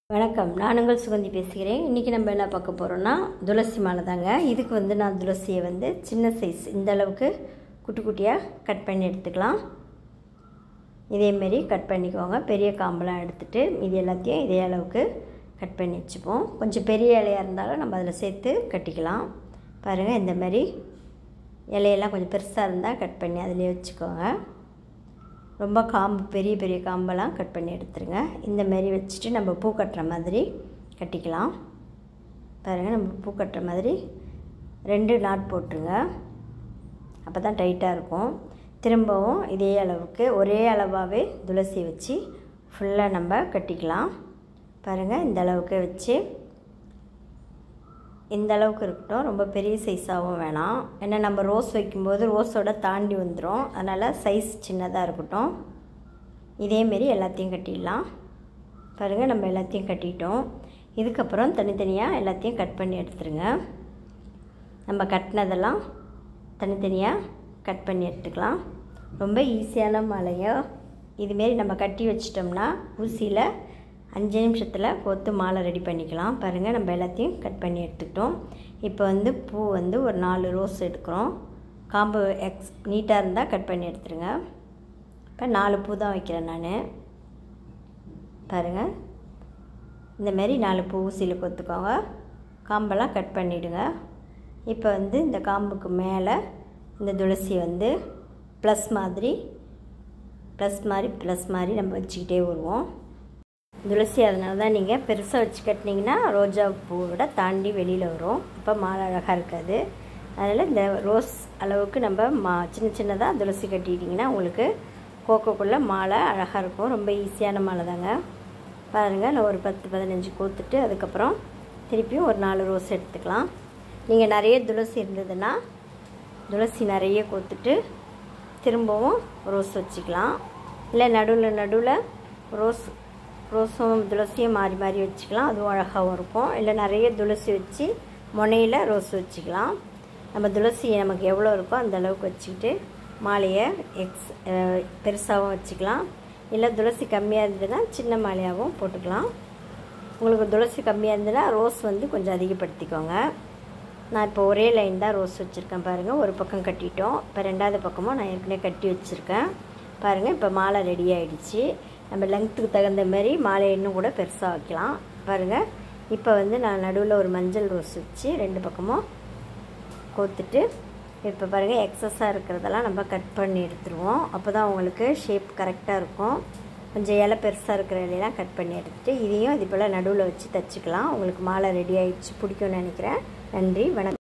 வணக்கம் நான் உங்கள் சுகந்தி பேசுகிறேன் இன்றைக்கி நம்ம என்ன பார்க்க போகிறோன்னா துளசி மாலை தாங்க இதுக்கு வந்து நான் துளசியை வந்து சின்ன சைஸ் இந்த அளவுக்கு குட்டி குட்டியாக கட் பண்ணி எடுத்துக்கலாம் இதேமாரி கட் பண்ணிக்கோங்க பெரிய காம்பெலாம் எடுத்துகிட்டு இது எல்லாத்தையும் இதே அளவுக்கு கட் பண்ணி வச்சுப்போம் கொஞ்சம் பெரிய இலையாக இருந்தாலும் நம்ம அதில் சேர்த்து கட்டிக்கலாம் பாருங்கள் இந்த மாதிரி இலையெல்லாம் கொஞ்சம் பெருசாக இருந்தால் கட் பண்ணி அதிலே வச்சுக்கோங்க ரொம்ப காம்பு பெரிய பெரிய காம்பெல்லாம் கட் பண்ணி எடுத்துருங்க இந்த மாதிரி வச்சுட்டு நம்ம பூ கட்டுற மாதிரி கட்டிக்கலாம் பாருங்கள் நம்ம பூ கட்டுற மாதிரி ரெண்டு நாட் போட்டுருங்க அப்போ தான் டைட்டாக இருக்கும் திரும்பவும் இதே அளவுக்கு ஒரே அளவாகவே துளசி வச்சு ஃபுல்லாக நம்ம கட்டிக்கலாம் பாருங்கள் இந்த அளவுக்கு வச்சு இந்த அளவுக்கு இருக்கட்டும் ரொம்ப பெரிய சைஸாகவும் வேணாம் ஏன்னா நம்ம ரோஸ் வைக்கும்போது ரோஸோட தாண்டி வந்துடும் அதனால் சைஸ் சின்னதாக இருக்கட்டும் இதேமாரி எல்லாத்தையும் கட்டிடலாம் பாருங்கள் நம்ம எல்லாத்தையும் கட்டிட்டோம் இதுக்கப்புறம் தனித்தனியாக எல்லாத்தையும் கட் பண்ணி எடுத்துருங்க நம்ம கட்டினதெல்லாம் தனித்தனியாக கட் பண்ணி எடுத்துக்கலாம் ரொம்ப ஈஸியான மாலையோ இதுமாரி நம்ம கட்டி வச்சிட்டோம்னா ஊசியில் அஞ்சு நிமிஷத்தில் கோத்து மாலை ரெடி பண்ணிக்கலாம் பாருங்கள் நம்ம எல்லாத்தையும் கட் பண்ணி எடுத்துக்கிட்டோம் இப்போ வந்து பூ வந்து ஒரு நாலு ரோஸ் எடுக்கிறோம் காம்பு எக்ஸ் நீட்டாக இருந்தால் கட் பண்ணி எடுத்துருங்க இப்போ நாலு பூ தான் வைக்கிறேன் நான் பாருங்கள் இந்தமாரி நாலு பூ ஊசியில் கொத்துக்கோங்க காம்பெல்லாம் கட் பண்ணிவிடுங்க இப்போ வந்து இந்த காம்புக்கு மேலே இந்த துளசி வந்து ப்ளஸ் மாதிரி ப்ளஸ் மாதிரி ப்ளஸ் மாதிரி நம்ம வச்சுக்கிட்டே வருவோம் துளசி அதனால தான் நீங்கள் பெருசாக வச்சு கட்டினீங்கன்னா ரோஜா பூவோட தாண்டி வெளியில் வரும் அப்போ மாலை அழகாக இருக்காது அதனால் இந்த ரோஸ் அளவுக்கு நம்ம மா சின்ன சின்னதாக துளசி கட்டிட்டிங்கன்னா உங்களுக்கு கோக்கோக்குள்ளே மாலை அழகாக இருக்கும் ரொம்ப ஈஸியான மாலை தாங்க பாருங்கள் நான் ஒரு பத்து பதினஞ்சு கோத்துட்டு அதுக்கப்புறம் திருப்பியும் ஒரு நாலு ரோஸ் எடுத்துக்கலாம் நீங்கள் நிறைய துளசி இருந்ததுன்னா துளசி நிறைய கோத்துட்டு திரும்பவும் ரோஸ் வச்சுக்கலாம் இல்லை நடுவில் நடுவில் ரோஸ் ரோஸும் துளசியும் மாறி மாறி வச்சுக்கலாம் அதுவும் அழகாகவும் இருக்கும் இல்லை நிறைய துளசி வச்சு முனையில் ரோஸ் வச்சுக்கலாம் நம்ம துளசி நமக்கு எவ்வளோ இருக்கோ அந்த அளவுக்கு வச்சுக்கிட்டு மாலையை எக்ஸ் பெருசாகவும் வச்சுக்கலாம் இல்லை துளசி கம்மியாக இருந்ததுன்னா சின்ன மாலையாகவும் போட்டுக்கலாம் உங்களுக்கு துளசி கம்மியாக இருந்ததுன்னா ரோஸ் வந்து கொஞ்சம் அதிகப்படுத்திக்கோங்க நான் இப்போ ஒரே லைன் தான் ரோஸ் வச்சுருக்கேன் பாருங்கள் ஒரு பக்கம் கட்டிட்டோம் இப்போ ரெண்டாவது பக்கமும் நான் ஏற்கனவே கட்டி வச்சுருக்கேன் பாருங்கள் இப்போ மாலை ரெடி ஆகிடுச்சு நம்ம லெங்க்த்துக்கு தகுந்த மாதிரி மாலை இன்னும் கூட பெருசாக வைக்கலாம் பாருங்கள் இப்போ வந்து நான் நடுவில் ஒரு மஞ்சள் ரோஸ் வச்சு ரெண்டு பக்கமும் கோத்துட்டு இப்போ பாருங்கள் எக்ஸஸாக இருக்கிறதெல்லாம் நம்ம கட் பண்ணி எடுத்துருவோம் அப்போ தான் உங்களுக்கு ஷேப் கரெக்டாக இருக்கும் கொஞ்சம் இலை பெருசாக இருக்கிற இலையெல்லாம் கட் பண்ணி எடுத்துகிட்டு இதையும் இது போல் நடுவில் வச்சு தைச்சிக்கலாம் உங்களுக்கு மாலை ரெடி ஆகிடுச்சு பிடிக்கும்னு நினைக்கிறேன் நன்றி வணக்கம்